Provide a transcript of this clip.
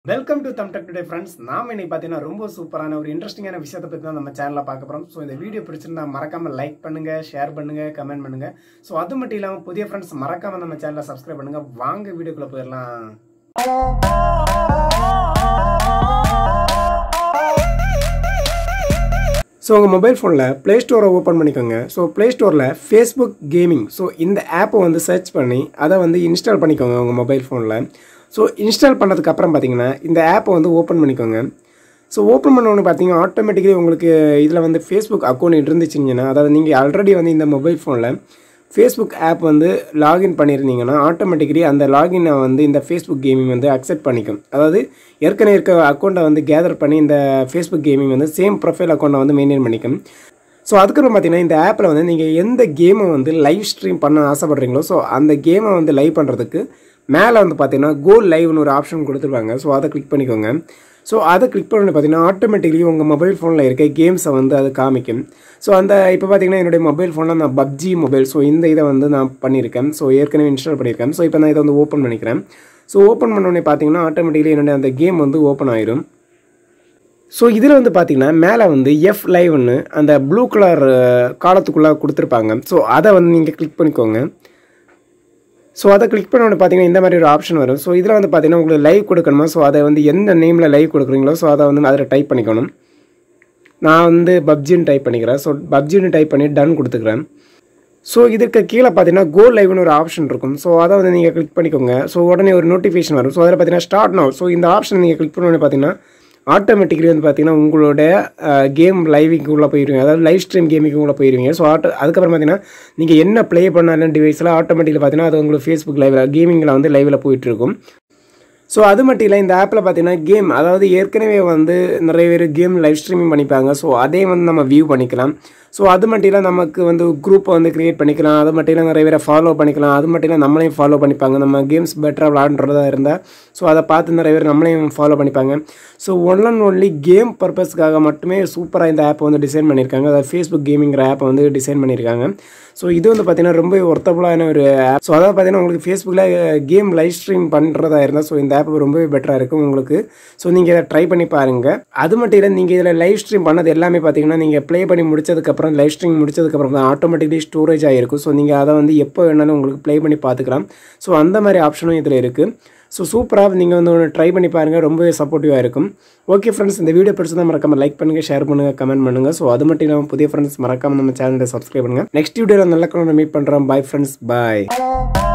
welcome to Tham tech today friends நாம இன்னைக்கு பார்த்தீங்கன்னா ரொம்ப சூப்பரான ஒரு இன்ட்ரெஸ்டிங்கான விஷயத்தை பற்றி தான் நம்ம சேனலில் பார்க்க போகிறோம் ஸோ இந்த வீடியோ பிடிச்சிருந்தா மறக்காம லைக் பண்ணுங்க ஷேர் பண்ணுங்க கமெண்ட் பண்ணுங்க ஸோ அது மட்டும் இல்லாமல் புதிய ஃப்ரெண்ட்ஸ் மறக்காம நம்ம சேனலை சப்ஸ்கிரைப் பண்ணுங்க வாங்க வீடியோக்குள்ள போயிடலாம் ஸோ உங்கள் மொபைல் ஃபோனில் ப்ளே ஸ்டோரை ஓப்பன் பண்ணிக்கோங்க ஸோ ப்ளே ஸ்டோரில் ஃபேஸ்புக் கேமிங் ஸோ இந்த ஆப்பை வந்து சர்ச் பண்ணி அதை வந்து இன்ஸ்டால் பண்ணிக்கோங்க உங்கள் மொபைல் ஃபோனில் ஸோ இன்ஸ்டால் பண்ணதுக்கு அப்புறம் பார்த்தீங்கன்னா இந்த ஆப்பை வந்து ஓப்பன் பண்ணிக்கோங்க ஸோ ஓப்பன் பண்ணோன்னு பார்த்தீங்கன்னா ஆட்டோமேட்டிக்கலி உங்களுக்கு இதில் வந்து ஃபேஸ்புக் அக்கௌண்ட் இருந்துச்சுங்கன்னா அதாவது நீங்கள் ஆல்ரெடி வந்து இந்த மொபைல் ஃபோனில் ஃபேஸ்புக் ஆப் வந்து லாகின் பண்ணியிருந்தீங்கன்னா ஆட்டோமேட்டிக்கலி அந்த லாகினை வந்து இந்த ஃபேஸ்புக் கேமிங் வந்து அக்செப்ட் பண்ணிக்கும் அதாவது ஏற்கனவே இருக்க அக்கௌண்ட்டை வந்து கேதர் பண்ணி இந்த ஃபேஸ்புக் கேமிங் வந்து சேம் ப்ரொஃபைல் அக்கௌண்ட்டை வந்து மெயின்டைன் பண்ணிக்கும் ஸோ அதுக்கப்புறம் பார்த்தீங்கன்னா இந்த ஆப்பில் வந்து நீங்கள் எந்த கேமை வந்து லைவ் ஸ்ட்ரீம் பண்ண ஆசைப்படுறீங்களோ ஸோ அந்த கேமை வந்து லைவ் பண்ணுறதுக்கு மேலே வந்து பார்த்தீங்கன்னா கோ லைவ்னு ஒரு ஆப்ஷன் கொடுத்துருவாங்க ஸோ அதை கிளிக் பண்ணிக்கோங்க ஸோ அதை கிளிக் பண்ணி பார்த்தீங்கன்னா ஆட்டோமேட்டிக்கலி உங்கள் மொபைல் ஃபோனில் இருக்க கேம்ஸை வந்து அது காமிக்கும் ஸோ அந்த இப்போ பார்த்தீங்கன்னா என்னுடைய மொபைல் ஃபோனில் நான் பப்ஜி மொபைல் ஸோ இந்த இதை வந்து நான் பண்ணியிருக்கேன் ஸோ ஏற்கனவே இன்ஸ்டால் பண்ணியிருக்கேன் ஸோ இப்போ நான் இதை வந்து ஓப்பன் பண்ணிக்கிறேன் ஸோ ஓப்பன் பண்ணோடனே பார்த்தீங்கன்னா ஆட்டோமேட்டிக்கலி என்னுடைய அந்த கேம் வந்து ஓப்பன் ஆயிரும் ஸோ இதில் வந்து பார்த்தீங்கன்னா மேலே வந்து எஃப் லைவ்னு அந்த ப்ளூ கலர் காலத்துக்குள்ளே கொடுத்துருப்பாங்க ஸோ அதை வந்து நீங்கள் கிளிக் பண்ணிக்கோங்க ஸோ அதை கிளிக் பண்ண உடனே பார்த்தீங்கன்னா இந்த மாதிரி ஒரு ஆப்ஷன் வரும் ஸோ இதில் வந்து பார்த்தீங்கன்னா உங்களுக்கு லைவ் கொடுக்கணுமா ஸோ அதை வந்து எந்த நேமில் லைவ் கொடுக்குறீங்களோ ஸோ அதை வந்து அதில் டைப் பண்ணிக்கணும் நான் வந்து பப்ஜின்னு டைப் பண்ணிக்கிறேன் ஸோ பப்ஜின்னு டைப் பண்ணி டன் கொடுத்துக்கிறேன் ஸோ இதுக்கு கீழே பார்த்தீங்கன்னா கோ லைவ்னு ஒரு ஆப்ஷன் இருக்கும் ஸோ அதை வந்து நீங்கள் கிளிக் பண்ணிக்கோங்க ஸோ உடனே ஒரு நோட்டிஃபிகேஷன் வரும் ஸோ அதில் பார்த்தீங்கன்னா ஸ்டார்ட் நோ ஸோ இந்த ஆப்ஷன் நீங்கள் கிளிக் பண்ண பார்த்தீங்கன்னா ஆட்டோமேட்டிக்கலி வந்து பார்த்தீங்கன்னா உங்களோட கேம் லைவிங்க்கு உள்ளே போயிடுவீங்க அதாவது லைவ் ஸ்ட்ரீம் கேமிங்க்கு உள்ளே போயிடுவீங்க ஸோ ஆட்டோ அதுக்கப்புறம் பார்த்தீங்கன்னா நீங்கள் என்ன ப்ளே பண்ணாலும் டிவைஸில் ஆட்டோமேட்டிக்கலி பார்த்தீங்கன்னா அது உங்களுக்கு ஃபேஸ்புக் லைவில் கேமிங்கில் வந்து லைவில் போயிட்டுருக்கும் ஸோ அது மட்டும் இல்லை இந்த ஆப்பில் பார்த்தீங்கன்னா கேம் அதாவது ஏற்கனவே வந்து நிறைய பேர் கேம் லைவ் ஸ்ட்ரீமிங் பண்ணிப்பாங்க ஸோ அதே வந்து நம்ம வியூ பண்ணிக்கலாம் ஸோ அது மட்டும் இல்லை நமக்கு வந்து குரூப்பை வந்து க்ரியேட் பண்ணிக்கலாம் அது மட்டும் இல்லை நிறைய பேரை ஃபாலோ பண்ணிக்கலாம் அது மட்டும் இல்லை நம்மளையும் ஃபாலோ பண்ணிப்பாங்க நம்ம கேம்ஸ் பெட்டராக விளாண்டுறதா இருந்தால் ஸோ அதை பார்த்து நிறைய பேர் நம்மளையும் ஃபாலோ பண்ணிப்பாங்க so one and only game பர்பஸ்க்காக மட்டுமே சூப்பராக இந்த ஆப்பை வந்து டிசைன் பண்ணியிருக்காங்க அதாவது ஃபேஸ்புக் கேமிங்கிற ஆப்பை வந்து டிசைன் பண்ணியிருக்காங்க ஸோ இது வந்து பார்த்தீங்கன்னா ரொம்ப ஒர்த்தபுளான ஒரு ஆப் ஸோ அதாவது பார்த்தீங்கன்னா உங்களுக்கு ஃபேஸ்புக்கில் கேம் லைவ் ஸ்ட்ரீம் பண்ணுறதா இருந்தால் ஸோ இந்த ஆப் ரொம்பவே பெட்டராக இருக்கும் உங்களுக்கு ஸோ நீங்கள் இதை ட்ரை பண்ணி பாருங்கள் அது மட்டும் இல்லை நீங்கள் இதில் லைவ் ஸ்ட்ரீம் பண்ணது எல்லாமே பார்த்தீங்கன்னா நீங்கள் ப்ளே பண்ணி முடிச்சதுக்கப்புறம் லைவ் ஸ்ட்ரீம் முடிச்சதுக்கப்புறம் தான் ஆட்டோமேட்டிக்கலி ஸ்டோரேஜ் ஆகிருக்கும் ஸோ நீங்கள் அதை வந்து எப்போ வேணாலும் உங்களுக்கு ப்ளே பண்ணி பார்த்துக்கலாம் ஸோ அந்த மாதிரி ஆப்ஷனும் இதில் இருக்குது ஸோ சூப்பராக நீங்கள் வந்து ஒன்று ட்ரை பண்ணி பாருங்கள் ரொம்பவே சப்போர்ட்டிவாக இருக்கும் ஓகே ஃப்ரெண்ட்ஸ் இந்த வீடியோ பிடிச்சதா மறக்காமல் லைக் பண்ணுங்கள் ஷேர் பண்ணுங்கள் கமெண்ட் பண்ணுங்கள் ஸோ அது மட்டும் இல்லாமல் புதிய ஃப்ரெண்ட்ஸ் மறக்காமல் நம்ம சேனலை சப்ஸ்கிரைப் பண்ணுங்கள் நெக்ஸ்ட் வீடியோவில் நல்ல கலந்து மீட் பண்ணுறோம் பை ஃப்ரெண்ட்ஸ் பாய்